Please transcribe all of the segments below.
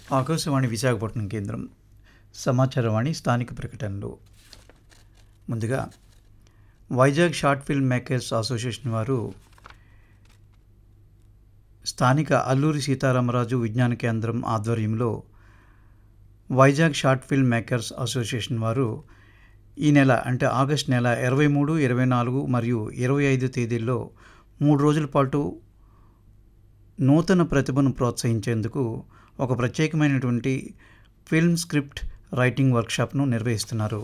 ఆకాశవాణి విశాఖపట్నం కేంద్రం సమాచారవాణి స్థానిక ప్రకటనలు ముందుగా Vizag short film makers association వారు స్థానిక అల్లూరి సీతారామరాజు విజ్ఞాన కేంద్రం ఆధ్వర్యంలో Vizag short film makers association వారు ఈ నెల అంటే ఆగస్ట్ నెల ఇరవై మూడు ఇరవై నాలుగు మరియు ఇరవై ఐదు తేదీల్లో మూడు రోజుల పాటు నూతన ప్రతిభను ప్రోత్సహించేందుకు ఒక ప్రత్యేకమైనటువంటి ఫిల్మ్ స్క్రిప్ట్ రైటింగ్ వర్క్షాప్ను నిర్వహిస్తున్నారు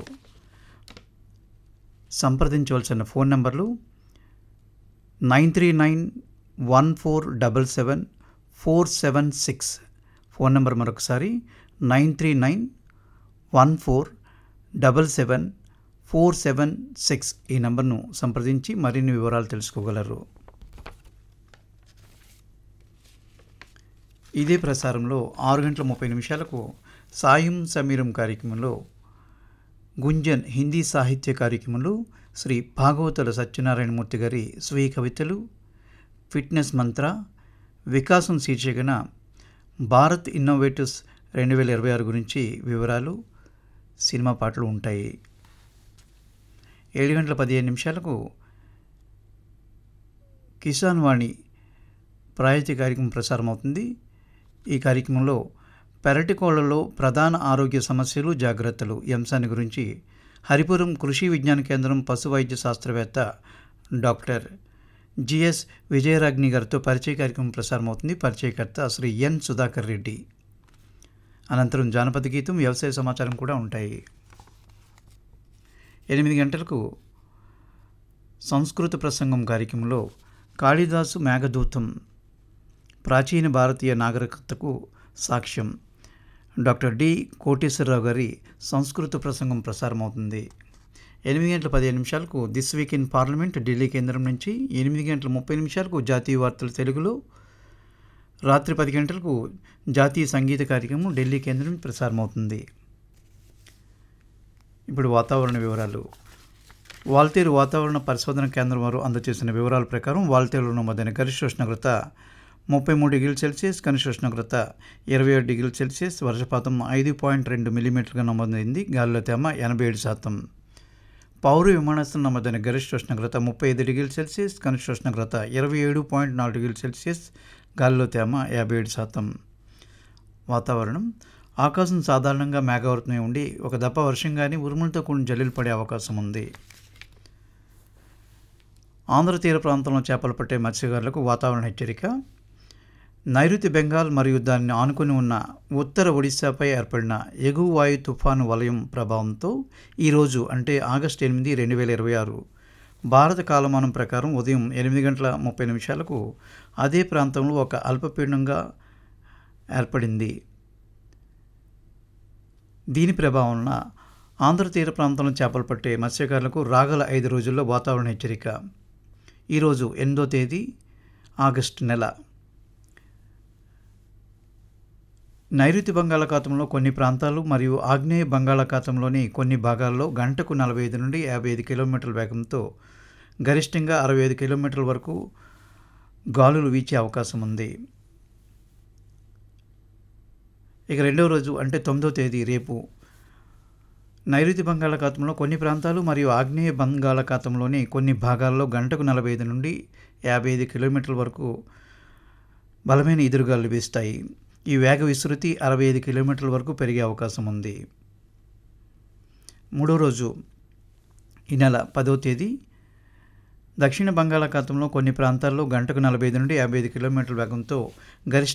సంప్రదించవలసిన ఫోన్ నంబర్లు nine three nine one four double seven four seven six phone number మరొకసారి nine three nine one four double seven four seven six ఈ నంబర్ను సంప్రదించి మరిన్ని వివరాలు తెలుసుకోగలరు ఇదే ప్రసారంలో ఆరు గంటల ముప్పై నిమిషాలకు సాయం సమీరం కార్యక్రమంలో గుంజన్ హిందీ సాహిత్య కార్యక్రమంలో శ్రీ భాగవతుల సత్యనారాయణమూర్తి గారి స్వీయ కవితలు ఫిట్నెస్ మంత్ర వికాసం శీర్షికన భారత్ ఇన్నోవేటివ్స్ రెండు వేల ఇరవై ఆరు గురించి వివరాలు సినిమా పాటలు ఉంటాయి ఏడు గంటల పదిహేను నిమిషాలకు కిసాన్ వాణి ప్రాయతి కార్యక్రమం ప్రసారం అవుతుంది ఈ కార్యక్రమంలో పెరటి కోళ్లలో ప్రధాన ఆరోగ్య సమస్యలు జాగ్రత్తలు ఈ అంశాన్ని గురించి హరిపురం కృషి విజ్ఞాన కేంద్రం పశు వైద్య శాస్త్రవేత్త డాక్టర్ జిఎస్ విజయరాగ్ని గారితో పరిచయ కార్యక్రమం ప్రసారం అవుతుంది పరిచయకర్త శ్రీ ఎన్ సుధాకర్ రెడ్డి అనంతరం జానపద గీతం వ్యవసాయ సమాచారం కూడా ఉంటాయి ఎనిమిది గంటలకు సంస్కృత ప్రసంగం కార్యక్రమంలో కాళిదాసు మేఘదూతం ప్రాచీన భారతీయ నాగరికతకు సాక్ష్యం డాక్టర్ డి కోటేశ్వరరావు గారి సంస్కృత ప్రసంగం ప్రసారం అవుతుంది ఎనిమిది గంటల పదిహేను నిమిషాలకు this week in parliament Delhi కేంద్రం నుంచి ఎనిమిది గంటల ముప్పై నిమిషాలకు జాతీయ వార్తలు తెలుగులో రాత్రి పది గంటలకు జాతీయ సంగీత కార్యక్రమం ఢిల్లీ కేంద్రం నుంచి ప్రసారం అవుతుంది ఇప్పుడు వాతావరణ వివరాలు వాల్తేరు వాతావరణ పరిశోధన కేంద్రం వారు అందజేసిన వివరాల ప్రకారం వాల్తేరులో నమోదైన గరిష్ట ఉష్ణోగ్రత ముప్పై మూడు డిగ్రీల సెల్సియస్ కనిష్ట ఉష్ణోగ్రత ఇరవై ఏడు డిగ్రీల సెల్సియస్ వర్షపాతం ఐదు పాయింట్ రెండు మిల్లీమీటర్గా నమోదైంది గాలిలో తేమ ఎనభై ఏడు శాతం పౌర విమానాశ్రయం నమోదైన గరిష్ట ఉష్ణోగ్రత ముప్పై ఐదు డిగ్రీల సెల్సియస్ కనిష్ట ఉష్ణోగ్రత ఇరవై ఏడు పాయింట్ నాలుగు డిగ్రీల సెల్సియస్ గాలిలో తేమ యాభై ఏడు శాతం వాతావరణం ఆకాశం సాధారణంగా మేఘావృతమై ఉండి ఒక దప్ప వర్షం కానీ ఉరుములతో కూడిన జల్లులు పడే అవకాశం ఉంది ఆంధ్ర తీర ప్రాంతంలో చేపలు పట్టే మత్స్యకారులకు వాతావరణ హెచ్చరిక నైరుతి బెంగాల్ మరియు దాన్ని ఆనుకుని ఉన్న ఉత్తర ఒడిశాపై ఏర్పడిన ఎగువ వాయు తుఫాను వలయం ప్రభావంతో ఈరోజు అంటే ఆగస్టు ఎనిమిది రెండు వేల ఇరవై ఆరు భారత కాలమానం ప్రకారం ఉదయం ఎనిమిది గంటల ముప్పై నిమిషాలకు అదే ప్రాంతంలో ఒక అల్పపీడనంగా ఏర్పడింది దీని ప్రభావం ఆంధ్ర తీర ప్రాంతంలో చేపలు పట్టే మత్స్యకారులకు రాగల ఐదు రోజుల్లో వాతావరణ హెచ్చరిక ఈరోజు ఎనిమిదో తేదీ ఆగస్టు నెల నైరుతి బంగాళాఖాతంలో కొన్ని ప్రాంతాలు మరియు ఆగ్నేయ బంగాళాఖాతంలోని కొన్ని భాగాల్లో గంటకు నలభై ఐదు నుండి యాభై ఐదు కిలోమీటర్ల వేగంతో గరిష్టంగా అరవై ఐదు కిలోమీటర్ల వరకు గాలులు వీచే అవకాశం ఉంది ఇక రెండవ రోజు అంటే తొమ్మిదో తేదీ రేపు నైరుతి బంగాళాఖాతంలో కొన్ని ప్రాంతాలు మరియు ఆగ్నేయ బంగాళాఖాతంలోని కొన్ని భాగాల్లో గంటకు నలభై ఐదు నుండి యాభై ఐదు కిలోమీటర్ల వరకు బలమైన ఎదురుగాలు వీస్తాయి ఈ వేగ విస్తృతి అరవై ఐదు కిలోమీటర్ల వరకు పెరిగే అవకాశం ఉంది మూడో రోజు ఈ నెల పదో తేదీ దక్షిణ బంగాళాఖాతంలో కొన్ని ప్రాంతాల్లో గంటకు నలభై ఐదు నుండి యాభై ఐదు కిలోమీటర్ల వేగంతో గరిష్ట